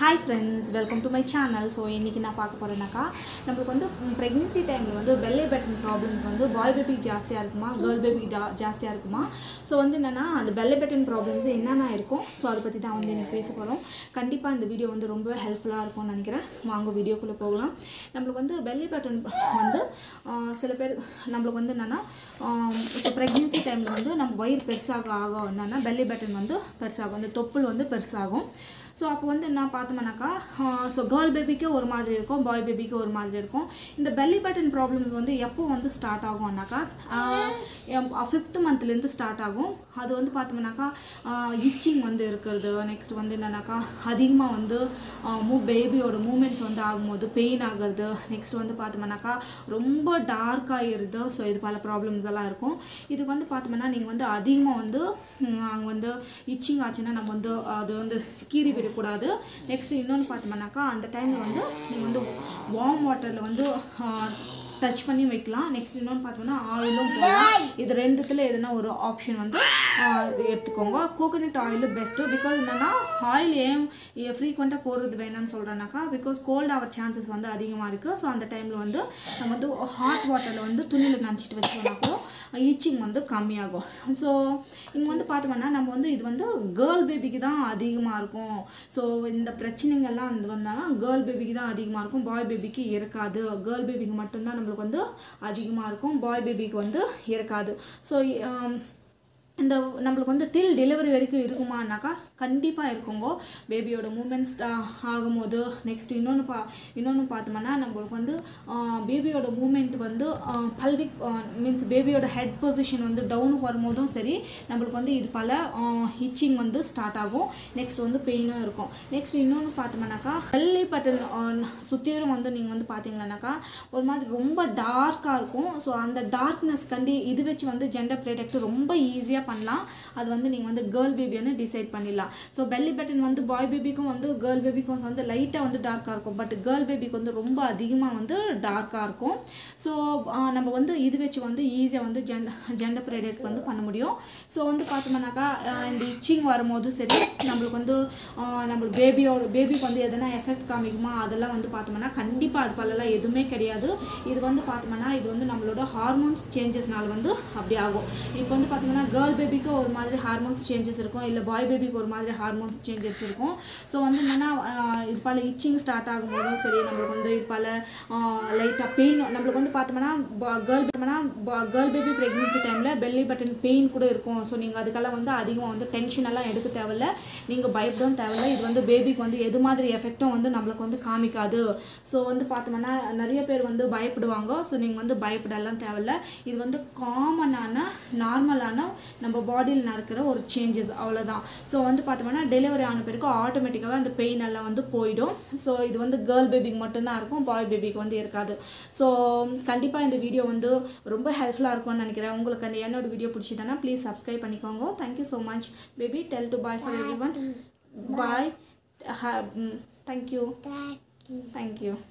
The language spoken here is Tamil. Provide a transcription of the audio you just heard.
hi friends welcome to my channel so இன்றைக்கி நான் பார்க்க போகிறேன்னாக்கா நம்மளுக்கு வந்து ப்ரெக்னென்சி டைமில் வந்து பெல்லை பட்டன் ப்ராப்ளம்ஸ் வந்து பாய் பேபிக்கு ஜாஸ்தியாக இருக்குமா கேர்ள் பேபிக்கு ஜா ஜாஸ்தியாக இருக்குமா ஸோ வந்து என்னென்னா அந்த பெல்லை பட்டன் ப்ராப்ளம்ஸ் என்னென்ன இருக்கும் ஸோ அதை பற்றி தான் வந்து எனக்கு பேச போகிறோம் கண்டிப்பாக இந்த வீடியோ வந்து ரொம்ப ஹெல்ப்ஃபுல்லாக இருக்கும்னு நினைக்கிறேன் வாங்க வீடியோக்குள்ளே போகலாம் நம்மளுக்கு வந்து பெல்லி பட்டன் வந்து ஆஹ், சில பேர் நம்மளுக்கு வந்து என்னென்னா இப்போ ப்ரெக்னென்சி டைமில் வந்து நம்ம வயிறு பெருசாக ஆக என்னென்னா பெல்லி பட்டன் வந்து பெருசாகும் அந்த தொப்புள் வந்து பெருசாகும் ஸோ அப்போ வந்து என்ன பார்த்தோம்னாக்கா ஸோ கேர்ள் பேபிக்கு ஒரு மாதிரி இருக்கும் பாய் பேபிக்கு ஒரு மாதிரி இருக்கும் இந்த பெல்லி பட்டன் ப்ராப்ளம்ஸ் வந்து எப்போ வந்து ஸ்டார்ட் ஆகும்னாக்கா ஃபிஃப்த் மந்த்லேருந்து ஸ்டார்ட் ஆகும் அது வந்து பார்த்தோம்னாக்கா இச்சிங் வந்து இருக்கிறது நெக்ஸ்ட் வந்து என்னன்னாக்கா அதிகமாக வந்து மூ பேபியோட மூமெண்ட்ஸ் வந்து ஆகும்போது பெயின் ஆகுறது நெக்ஸ்ட் வந்து பார்த்தோம்னாக்கா ரொம்ப டார்க் ஆகிடுது ஸோ இது பல ப்ராப்ளம்ஸ் எல்லாம் இருக்கும் இது வந்து பார்த்தோம்னா நீங்கள் வந்து அதிகமாக வந்து அங்கே வந்து இச்சிங் ஆச்சுன்னா நம்ம வந்து அது வந்து கீறி விடக்கூடாது நெக்ஸ்ட் இன்னொன்று பார்த்தோம்னாக்கா அந்த டைமில் வந்து நீங்கள் வந்து வார்ம் வாட்டரில் வந்து டச் பண்ணி வைக்கலாம் நெக்ஸ்ட் இன்னொன்று பார்த்தோம்னா ஆயிலும் போடலாம் இது ரெண்டுத்தில் எதுனா ஒரு ஆப்ஷன் வந்து ஆஹ், இது எடுத்துக்கோங்க கோகோனட் ஆயில் பெஸ்ட்டு பிகாஸ் என்னென்னா ஆயில் ஏன் ஃப்ரீக்வெண்ட்டாக போடுறது வேணாம்னு சொல்கிறேன்னாக்கா பிகாஸ் கோல்ட் ஆகிற சான்சஸ் வந்து அதிகமாக இருக்குது ஸோ அந்த டைமில் வந்து நம்ம வந்து ஹாட் வாட்டரில் வந்து துணியில் நினச்சிட்டு வச்சோம்னா கூட ஈச்சிங் வந்து கம்மியாகும் ஸோ இங்கே வந்து பார்த்தோம்னா நம்ம வந்து இது வந்து கேர்ள் பேபிக்கு தான் அதிகமாக இருக்கும் ஸோ இந்த பிரச்சனைகள்லாம் வந்து வந்தாலும் கேர்ள் பேபிக்கு தான் அதிகமாக இருக்கும் பாய் பேபிக்கு இருக்காது கேர்ள் பேபிக்கு மட்டும்தான் நம்மளுக்கு வந்து அதிகமாக இருக்கும் பாய் பேபிக்கு வந்து இருக்காது ஸோ இந்த நம்மளுக்கு வந்து டில் டெலிவரி வரைக்கும் இருக்குமானாக்கா கண்டிப்பாக இருக்குங்க பேபியோட மூமெண்ட்ஸ் ஆகும்போது நெக்ஸ்ட் இன்னொன்று பா இன்னொன்று பார்த்தோம்னா நம்மளுக்கு வந்து பேபியோட மூமெண்ட் வந்து பல்விக் மீன்ஸ் பேபியோட ஹெட் பொசிஷன் வந்து டவுனுக்கு வரும்போதும் சரி நம்மளுக்கு வந்து இது பல ஹிச்சிங் வந்து ஸ்டார்ட் ஆகும் நெக்ஸ்ட் வந்து பெயினும் இருக்கும் நெக்ஸ்ட் இன்னொன்று பார்த்தோம்னாக்கா வெள்ளை பட்டன் சுற்றியும் வந்து நீங்கள் வந்து பார்த்தீங்கன்னாக்கா ஒரு மாதிரி ரொம்ப டார்க்காக இருக்கும் ஸோ அந்த டார்க்னஸ் கண்டி இது வச்சு வந்து ஜெண்டர் ப்ரொடெக்ட் ரொம்ப ஈஸியாக பண்ணலாம் அது வந்து நீங்கள் வந்து கேர்ள் பேபின்னு டிசைட் பண்ணிடலாம் ஸோ பெல்லி பட்டன் வந்து பாய் பேபிக்கும் வந்து கேர்ள் பேபிக்கும் வந்து லைட்டாக வந்து டார்க்காக இருக்கும் பட் கேர்ள் பேபிக்கு வந்து ரொம்ப அதிகமாக வந்து டார்க்காக இருக்கும் ஸோ நம்ம வந்து இது வச்சு வந்து ஈஸியாக வந்து ஜென் ஜெண்டர் ப்ரொடெக்ட் வந்து பண்ண முடியும் ஸோ வந்து பார்த்தோம்னாக்கா ஆஹ் இந்த இச்சிங் வரும்போதும் சரி நம்மளுக்கு வந்து ஆஹ் நம்மளுக்கு பேபியோட பேபிக்கு வந்து எதனா எஃபெக்ட் காமிக்குமா அதெல்லாம் வந்து பார்த்தோம்னா கண்டிப்பாக அது பல்லெல்லாம் எதுவுமே கிடையாது இது வந்து பார்த்தோம்னா இது வந்து நம்மளோட ஹார்மோன்ஸ் சேஞ்சஸ்னால வந்து அப்படி ஆகும் இப்போ வந்து பார்த்தோம்னா கேர்ள் பேபிக்கு ஒரு மாதிரி ஹார்மோன்ஸ் சேஞ்சஸ் இருக்கும் இல்லை பாய் பேபிக்கு ஒரு மாதிரி ஹார்மோன்ஸ் சேஞ்சஸ் இருக்கும் ஸோ வந்து என்னென்னா இது பல இச்சிங் ஸ்டார்ட் ஆகும்போதும் சரி நம்மளுக்கு வந்து இது பல லைட்டாக பெயின் நம்மளுக்கு வந்து பார்த்தோம்னா கேர்ள் பேபினா கேர்ள் பேபி ப்ரெக்னென்சி டைமில் பெல்லி பட்டன் பெயின் கூட இருக்கும் ஸோ நீங்கள் அதுக்கெல்லாம் வந்து அதிகமாக வந்து டென்ஷன் எல்லாம் எடுக்க தேவையில்ல நீங்கள் பயப்படவும் தேவையில்ல இது வந்து பேபிக்கு வந்து எது மாதிரி எஃபெக்டும் வந்து நம்மளுக்கு வந்து காமிக்காது ஸோ வந்து பார்த்தோம்னா நிறைய பேர் வந்து பயப்படுவாங்க ஸோ நீங்கள் வந்து பயப்படலாம் தேவையில்ல இது வந்து காமனான நார்மலான நம்ம பாடியில் நடக்கிற ஒரு சேஞ்சஸ் அவ்வளோதான் ஸோ வந்து பார்த்தோம்னா டெலிவரி ஆன பிறகு ஆட்டோமேட்டிக்காக அந்த பெயின் எல்லாம் வந்து போயிடும் ஸோ இது வந்து கேர்ள் பேபிக்கு மட்டும்தான் இருக்கும் பாய் பேபிக்கு வந்து இருக்காது ஸோ கண்டிப்பாக இந்த வீடியோ வந்து ரொம்ப ஹெல்ப்ஃபுல்லாக இருக்கும்னு நினைக்கிறேன் உங்களுக்கு அந்த என்னோட வீடியோ பிடிச்சிதானா ப்ளீஸ் சப்ஸ்கிரைப் பண்ணிக்கோங்க thank you so much baby tell to bye for everyone bye thank you thank you